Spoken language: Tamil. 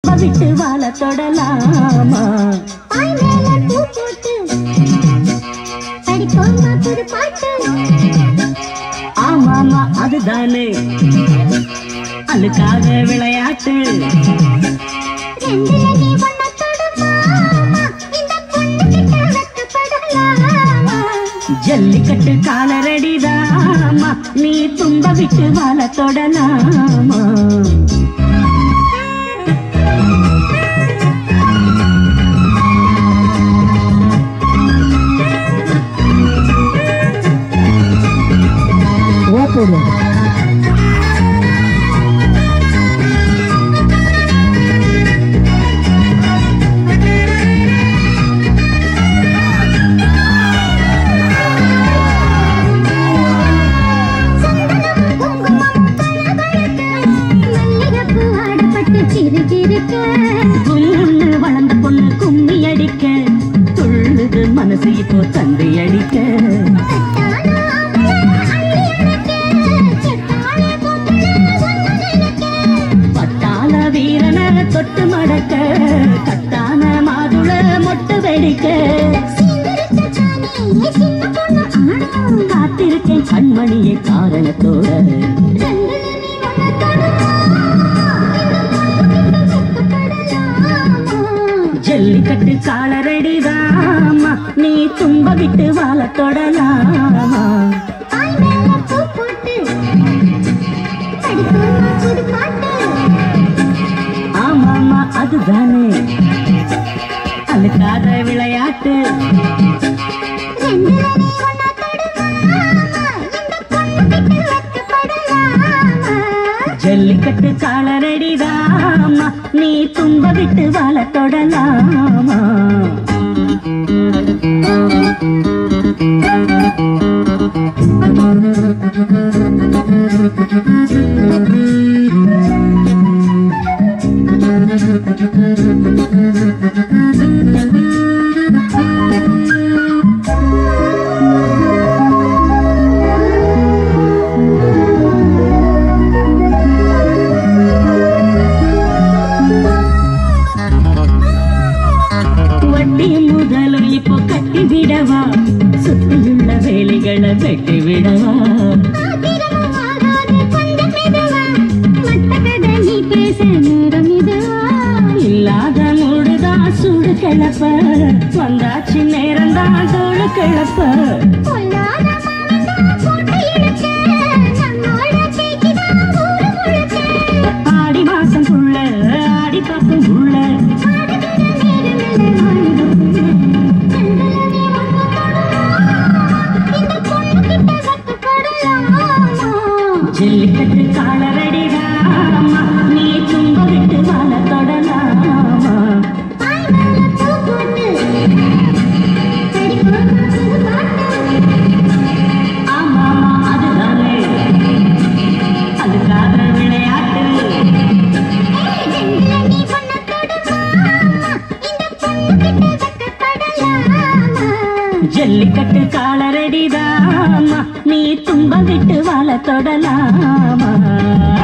தும்ப விட்டு வாழ தொடலாமா பாய் மேல பூ போட்டு படிப்போமா புது பாட்டு ஆமாமா அதுதானே அழுக்காத விளையாட்டு ரெண்டுல நீ ஒன்ன தொடுமாமா இந்த பொண்ணு கிட்ட வெக்கப்படலாமா ஜல்லிக்கட்டு காலரடிதாமா நீ தும்ப விட்டு வாழ தொடலாமா சந்தனம் குங்குமம் பளபளக்க மல்லிகைப்பூ ஆடப்பட்டு சிறுகிருக்க குல்லுன்னு வளர்ந்த பொண்ணு கும்மி அடிக்க துள்ளுது மனசு இப்போ தந்தை அடிக்க கட்டான ஆம்பளை அள்ளி அணைக்க செத்தாழ போத்துல ஒன்னு நினைக்க பட்டாள வீரன தொட்டு மடக்க கட்டான மாதுள மொட்டு வெடிக்க சீந்தரித்த சாணி சின்ன பொண்ணு ஆடும் காத்திருக்கேன் கண்மணியை காரணத்தோட ரெண்டுல நீ ஒன்ன தொடுமாமா இந்த பொண்ணு கிட்ட வெக்கப்படலாமா ஜல்லிக்கட்டு காலரடிதாமா நீ தும்ப விட்டு வாழ தொடலாமா பாய் மேல பூ போட்டு படிப்போமா புது பாட்டு ஆமாமா அதுதானே அழுக்காத விளையாட்டு ரெண்டுல நீ ஒன்னா தொடுமாமா இந்த பொண்ணு கிட்ட வெக்கப்படலாமா ஜல்லிக்கட்டு காலரடிதாமா நீ தும்ப விட்டு வாழ தொடலாமா வட்டி முதலும் இப்போ கட்டி விடவா சுத்தியுள்ள வேலிகளை வெட்டி விடவா ஆத்திரமும் ஆகாது கொஞ்சம் மெதுவா மத்த கதை நீ பேச நேரம் இதுவா இல்லாத மூடுதான் சுடு கிளப்ப வந்தாச்சு நேரம்தான் தோடு கிளப்ப பொல்லாத மாமன்தான் போட்டு இழுக்க நம்மோட பேச்சுதான் ஊரு முழுக்க ஆடி மாசம் புள்ள ஆடி பார்க்கும் புள்ள ஜல்லிக்கட்டு காலரடிதாமா நீ தும்ப விட்டு வாழ தொடலாமா ஆமாமா அதுதானே அதுக்காக விளையாட்டு ஜல்லிக்கட்டு காலரடிதாமா நீ தும்ப விட்டு வாழ தொடலாமா